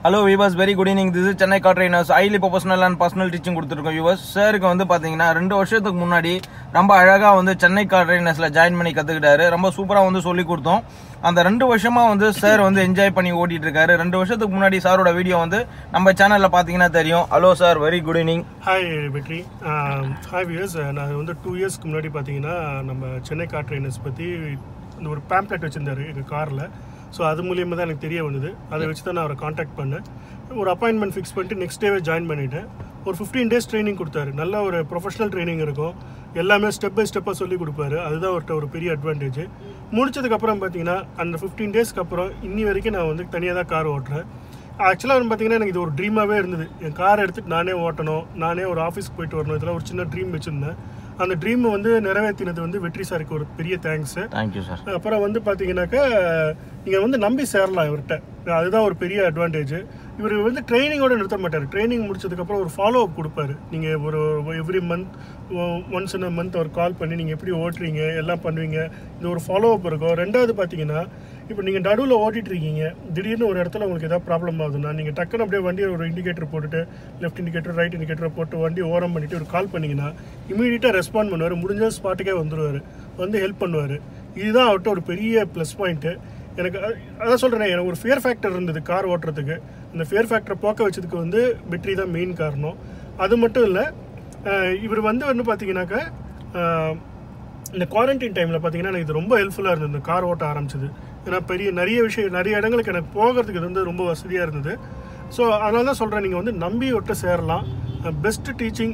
Hello viewers very good evening this Chennai car trainers highly professional and personal teaching கொடுத்துருக்கோம் viewers சாருக்கு வந்து பார்த்தீங்கன்னா ரெண்டு வருஷத்துக்கு முன்னாடி ரொம்ப அழகாக வந்து சென்னை கார் ட்ரைனர்ஸில் ஜாயின் பண்ணி கற்றுக்கிட்டாரு ரொம்ப சூப்பராக வந்து சொல்லி கொடுத்தோம் அந்த ரெண்டு வருஷமாக வந்து சார் வந்து என்ஜாய் பண்ணி ஓட்டிட்டு இருக்காரு ரெண்டு வருஷத்துக்கு முன்னாடி சாரோட வீடியோ வந்து நம்ம சேனலில் பார்த்தீங்கன்னா தெரியும் hello sir very good evening hi Vetri hi viewers நான் வந்து டூ இயர்ஸ்க்கு முன்னாடி பார்த்தீங்கன்னா நம்ம சென்னை கார் ட்ரைனர்ஸ் பற்றி இந்த ஒரு பேம்ப்ளெட் வச்சுருந்தாரு எங்கள் காரில் ஸோ அது மூலியமாக தான் எனக்கு தெரிய வந்தது அதை வச்சு தான் நான் அவரை காண்டாக்ட் பண்ணேன் ஒரு அப்பாயின்மெண்ட் ஃபிக்ஸ் பண்ணிட்டு நெக்ஸ்ட் டேவே ஜாயின் பண்ணிட்டேன் ஒரு ஃபிஃப்டீன் டேஸ் ட்ரைனிங் கொடுத்தாரு நல்ல ஒரு ப்ரொஃபஷனல் ட்ரைனிங் இருக்கும் எல்லாமே ஸ்டெப் பை ஸ்டெப்பாக சொல்லி கொடுப்பாரு அதுதான் அவர்கிட்ட ஒரு பெரிய அட்வான்டேஜ் முடிச்சதுக்கப்புறம் பார்த்தீங்கன்னா அந்த ஃபிஃப்டீன் டேஸ்க்கு அப்புறம் இன்னி வரைக்கும் நான் வந்து தனியாக தான் கார் ஓட்டுறேன் ஆக்சுவலாக வந்து பார்த்தீங்கன்னா எனக்கு இது ஒரு ட்ரீமாகவே இருந்தது என் காரை எடுத்துட்டு நானே ஓட்டணும் நானே ஒரு ஆஃபீஸ்க்கு போயிட்டு வரணும் இதெல்லாம் ஒரு சின்ன ட்ரீம் வச்சுருந்தேன் அந்த ட்ரீமை வந்து நிறைவேற்றினது வந்து வெற்றி சாருக்கு ஒரு பெரிய தேங்க்ஸு தேங்க்யூ சார் அப்புறம் வந்து பார்த்தீங்கன்னாக்கா நீங்கள் வந்து நம்பி சேரலாம் இவர்கிட்ட அதுதான் ஒரு பெரிய அட்வான்டேஜ் இவர் வந்து ட்ரைனிங்கோட நிறுத்த மாட்டார் ட்ரைனிங் முடிச்சதுக்கப்புறம் ஒரு ஃபாலோ அப் கொடுப்பாரு நீங்கள் ஒரு every month once in month ஒரு கால் பண்ணி நீங்கள் எப்படி ஓட்டுறீங்க எல்லாம் பண்ணுவீங்க இது ஒரு ஃபாலோ அப் இருக்கும் ரெண்டாவது பார்த்தீங்கன்னா இப்போ நீங்கள் நடுவில் ஓட்டிட்டு இருக்கீங்க திடீர்னு ஒரு இடத்துல உங்களுக்கு ஏதாவது ப்ராப்ளம் ஆகுதுன்னா நீங்கள் டக்குன்னு அப்படியே வண்டியை ஒரு இண்டிகேட்டர் போட்டுட்டு லெஃப்ட் இண்டிகேட்டர் ரைட் இண்டிகேட்டர் போட்டு வண்டி ஓரம் பண்ணிட்டு ஒரு கால் பண்ணீங்கன்னா இமீடியட்டாக ரெஸ்பாண்ட் பண்ணுவார் முடிஞ்ச ஸ்பாட்டுக்கே வந்துடுவார் வந்து ஹெல்ப் பண்ணுவார் இதுதான் அவர்கிட்ட ஒரு பெரிய ப்ளஸ் பாயிண்ட்டு எனக்கு அ- அதான் சொல்கிறேன் எனக்கு ஒரு ஃபியர் ஃபேக்டர் இருந்தது கார் ஓட்டுறதுக்கு அந்த ஃபியர் ஃபேக்டரை போக்க வச்சதுக்கு வந்து வெற்றி தான் மெயின் காரணம் அது மட்டும் இல்லை இவர் வந்து வந்து பார்த்தீங்கன்னாக்கா அஹ், இந்த குவாரண்டைன் டைமில் பார்த்தீங்கன்னா எனக்கு இது ரொம்ப ஹெல்ப்ஃபுல்லாக இருந்தது இந்த கார் ஓட்ட ஆரம்பிச்சது ஏன்னா பெரிய நிறைய விஷயம் நிறைய இடங்களுக்கு எனக்கு போகிறதுக்கு இது வந்து ரொம்ப வசதியாக இருந்தது ஸோ அதனால தான் சொல்கிறேன் நீங்கள் வந்து நம்பி ஒட்ட சேரலாம் பெஸ்ட் டீச்சிங்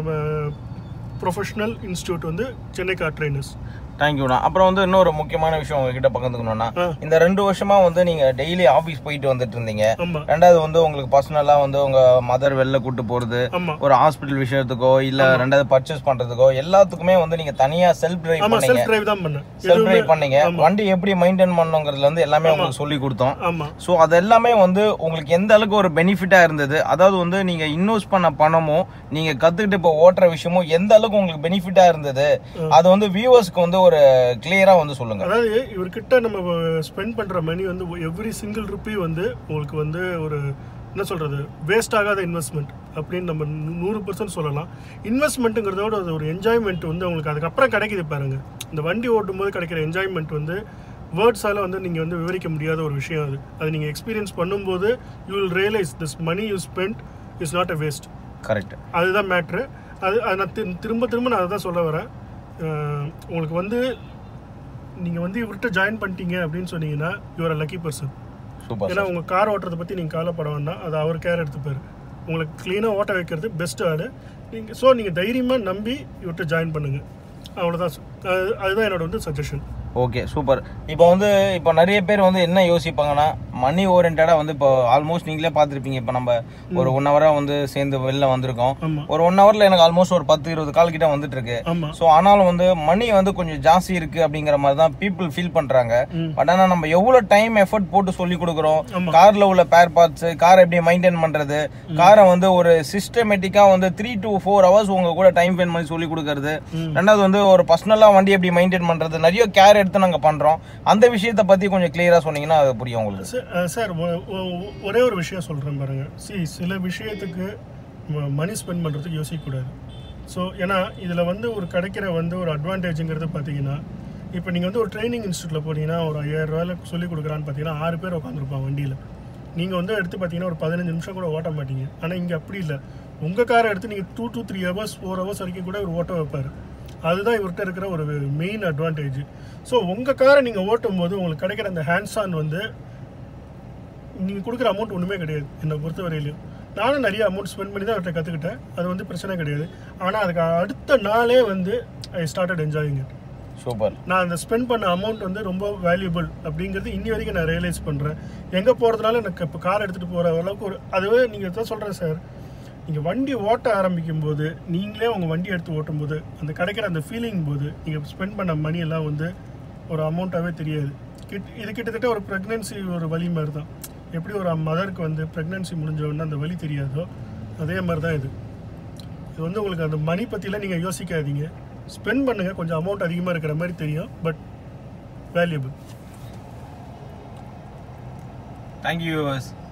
ப்ரொஃபஷனல் இன்ஸ்டியூட் வந்து சென்னை கார் ட்ரைனர்ஸ் தேங்க்யூண்ணா அப்புறம் வந்து இன்னொரு முக்கியமான விஷயம் உங்ககிட்ட பகிர்ந்துக்கணும்னா ஆ. இந்த ரெண்டு வருஷமா வந்து நீங்க டெய்லி ஆஃபீஸ் போயிட்டு வந்துட்டு இருந்தீங்க ஆமாம் ரெண்டாவது வந்து உங்களுக்கு பர்சனலா வந்து உங்க மதர் வெளில கூட்டு போறது ஆமாம் ஒரு ஹாஸ்பிட்டல் விஷயத்துக்கோ இல்ல ரெண்டாவது பர்ச்சேஸ் பண்றதுக்கோ எல்லாத்துக்குமே வந்து நீங்க தனியா செல்ஃப் டிரைவ் ஆமாம் பண்ணீங்க செல்ஃப் டிரைவ் தான் பண்ணேன் செல்ஃப் டிரைவ் பண்ணீங்க வண்டி எப்படி மெயின்டைன் பண்ணணுங்கிறதுல இருந்து எல்லாமே உங்களுக்கு சொல்லி கொடுத்தோம் ஆமாம் ஸோ அது எல்லாமே வந்து உங்களுக்கு எந்த அளவுக்கு ஒரு பெனிஃபிட்டா இருந்தது அதாவது வந்து நீங்க இன்வெஸ்ட் பண்ண பணமும் நீங்க கத்துக்கிட்டு இப்போ ஓட்டுற விஷயமும் எந்த அளவுக்கு உங்களுக்கு பெனிஃபிட்டா இருந்தது அது வந்து வியூவர்ஸ்க்கு வந்து ஒரு கிளியரா வந்து சொல்லுங்க அதாவது இவர்கிட்ட நம்ம ஸ்பெண்ட் பண்ற மணி வந்து எவ்ரி சிங்கிள் ருப்பி வந்து உங்களுக்கு வந்து ஒரு என்ன சொல்றது வேஸ்ட் ஆகாத இன்வெஸ்ட்மெண்ட் அப்படின்னு நம்ம நூ- நூறு பர்சன்ட் சொல்லலாம் இன்வெஸ்ட்மெண்ட்டுங்கிறதோட அது ஒரு என்ஜாய்மெண்ட் வந்து உங்களுக்கு அதுக்கப்புறம் கிடைக்குது பாருங்க இந்த வண்டி ஓட்டும் போது கிடைக்கிற என்ஜாய்மெண்ட் வந்து வேர்ட்ஸால வந்து நீங்க வந்து விவரிக்க முடியாத ஒரு விஷயம் அது அது நீங்க எக்ஸ்பீரியன்ஸ் பண்ணும்போது you will realise this money you spend is not a waste correct அதுதான் மேட்ரு அது அது நான் தி- திரும்ப திரும்ப நான் அதை தான் சொல்ல வரேன் அஹ் உங்களுக்கு வந்து நீங்கள் வந்து இவர்கிட்ட ஜாயின் பண்ணிட்டீங்க அப்படின்னு சொன்னீங்கன்னா யுவர் லக்கி பர்சன் சூப்பர் ஏன்னா உங்கள் கார் ஓட்டுறதை பற்றி நீங்கள் கவலைப்பட வேண்டாம் அது அவர் கேர் எடுத்துப்பாரு உங்களுக்கு க்ளீனாக ஓட்ட வைக்கிறது பெஸ்ட் ஆள் நீங்கள் ஸோ நீங்கள் தைரியமாக நம்பி இவர்கிட்ட ஜாயின் பண்ணுங்கள் அவ்வளோதான் அது- அதுதான் என்னோட வந்து சஜஷன் ஓகே சூப்பர் இப்போ வந்து இப்போ நிறைய பேர் வந்து என்ன யோசிப்பாங்கன்னா மணி ஓரியன்டாக வந்து இப்போ ஆல்மோஸ்ட் நீங்களே பார்த்துருப்பீங்க இப்போ நம்ம ஒரு ஒன் ஹவராக வந்து சேர்ந்து வெளில வந்திருக்கோம் ஆமாம் ஒரு ஒன் ஹவரில் எனக்கு ஆல்மோஸ்ட் ஒரு பத்து இருபது கால் கிட்ட வந்துட்டு இருக்கு ஆமாம் ஸோ ஆனாலும் வந்து மணி வந்து கொஞ்சம் ஜாஸ்தி இருக்கு அப்படிங்கிற மாதிரி தான் பீப்புள் ஃபீல் பண்றாங்க ம். பட் ஆனால் நம்ம எவ்வளோ டைம் எஃபர்ட் போட்டு சொல்லி கொடுக்குறோம் ஆமா. கார்ல உள்ள பேர் பார்ட்ஸ் காரை எப்படி மெயின்டைன் பண்றது காரை வந்து ஒரு சிஸ்டமேட்டிக்கா வந்து த்ரீ டு ஃபோர் ஹவர்ஸ் உங்க கூட டைம் ஸ்பெண்ட் பண்ணி சொல்லி கொடுக்கறது ம். ரெண்டாவது வந்து ஒரு பர்சனலா வண்டி எப்படி மெயின்டைன் பண்றது நிறைய கேர் எடுத்து நாங்க பண்றோம் அந்த விஷயத்தை பத்தி கொஞ்சம் கிளியரா சொன்னீங்கன்னா அது புரியும் உங்களுக்கு சார் அஹ் சார் ஒ- ஒ- ஒரே ஒரு விஷயம் சொல்கிறேன் பாருங்க சி சில விஷயத்துக்கு மணி ஸ்பெண்ட் பண்ணுறதுக்கு யோசிக்கக்கூடாது ஸோ ஏன்னா இதில் வந்து ஒரு கிடைக்கிற வந்து ஒரு அட்வான்டேஜுங்கிறது பார்த்தீங்கன்னா இப்போ நீங்கள் வந்து ஒரு ட்ரைனிங் இன்ஸ்டியூட்டில் போனீங்கன்னா ஒரு ஐயாயிரம் ரூபாயில சொல்லி கொடுக்குறான்னு பார்த்தீங்கன்னா ஆறு பேர் உட்காந்துருப்பான் வண்டியில் நீங்கள் வந்து எடுத்து பார்த்தீங்கன்னா ஒரு பதினஞ்சு நிமிஷம் கூட ஓட்ட மாட்டீங்க ஆனால் இங்கே அப்படி இல்லை உங்கள் காரை எடுத்து நீங்கள் two two three hours four hours வரைக்கும் கூட இவர் ஓட்ட வைப்பார் அதுதான் இவர்கிட்ட இருக்கிற ஒரு மெயின் அட்வான்டேஜ் ஸோ உங்கள் காரை நீங்கள் ஓட்டும் போது உங்களுக்கு கிடைக்கிற அந்த ஹேண்ட்ஸ் ஆன் வந்து நீங்கள் கொடுக்குற அமௌண்ட் ஒன்றுமே கிடையாது என்னை பொறுத்த வரையிலையும் நானும் நிறைய அமௌண்ட் ஸ்பெண்ட் பண்ணி தான் அவர்கிட்ட கற்றுக்கிட்டேன் அது வந்து பிரச்சனை கிடையாது ஆனால் அதுக்கு அடுத்த நாளே வந்து I started enjoying it super நான் அந்த ஸ்பெண்ட் பண்ண அமௌண்ட் வந்து ரொம்ப வேல்யூபிள் அப்படிங்கிறது இன்னி வரைக்கும் நான் ரியலைஸ் பண்ணுறேன் எங்கே போகிறதுனால எனக்கு இப்போ கார் எடுத்துகிட்டு போகிற அளவுக்கு ஒரு அதுவே நீங்கள் தான் சொல்கிறேன் சார் நீங்கள் வண்டி ஓட்ட ஆரம்பிக்கும் போது நீங்களே உங்கள் வண்டி எடுத்து ஓட்டும் போது அந்த கிடைக்கிற அந்த ஃபீலிங் போது நீங்கள் ஸ்பெண்ட் பண்ண மணி எல்லாம் வந்து ஒரு அமௌண்ட்டாகவே தெரியாது கிட் இது கிட்டத்தட்ட ஒரு ப்ரெக்னென்சி ஒரு வலி மாதிரி தான் எப்படி ஒரு மதருக்கு வந்து ப்ரெக்னென்சி முடிஞ்ச உடனே அந்த வலி தெரியாதோ அதே மாதிரி தான் இது இது வந்து உங்களுக்கு அந்த மணி பற்றிலாம் நீங்கள் யோசிக்காதீங்க ஸ்பெண்ட் பண்ணுங்கள் கொஞ்சம் அமௌண்ட் அதிகமாக இருக்கிற மாதிரி தெரியும் பட் வேல்யூபிள் தேங்க்யூ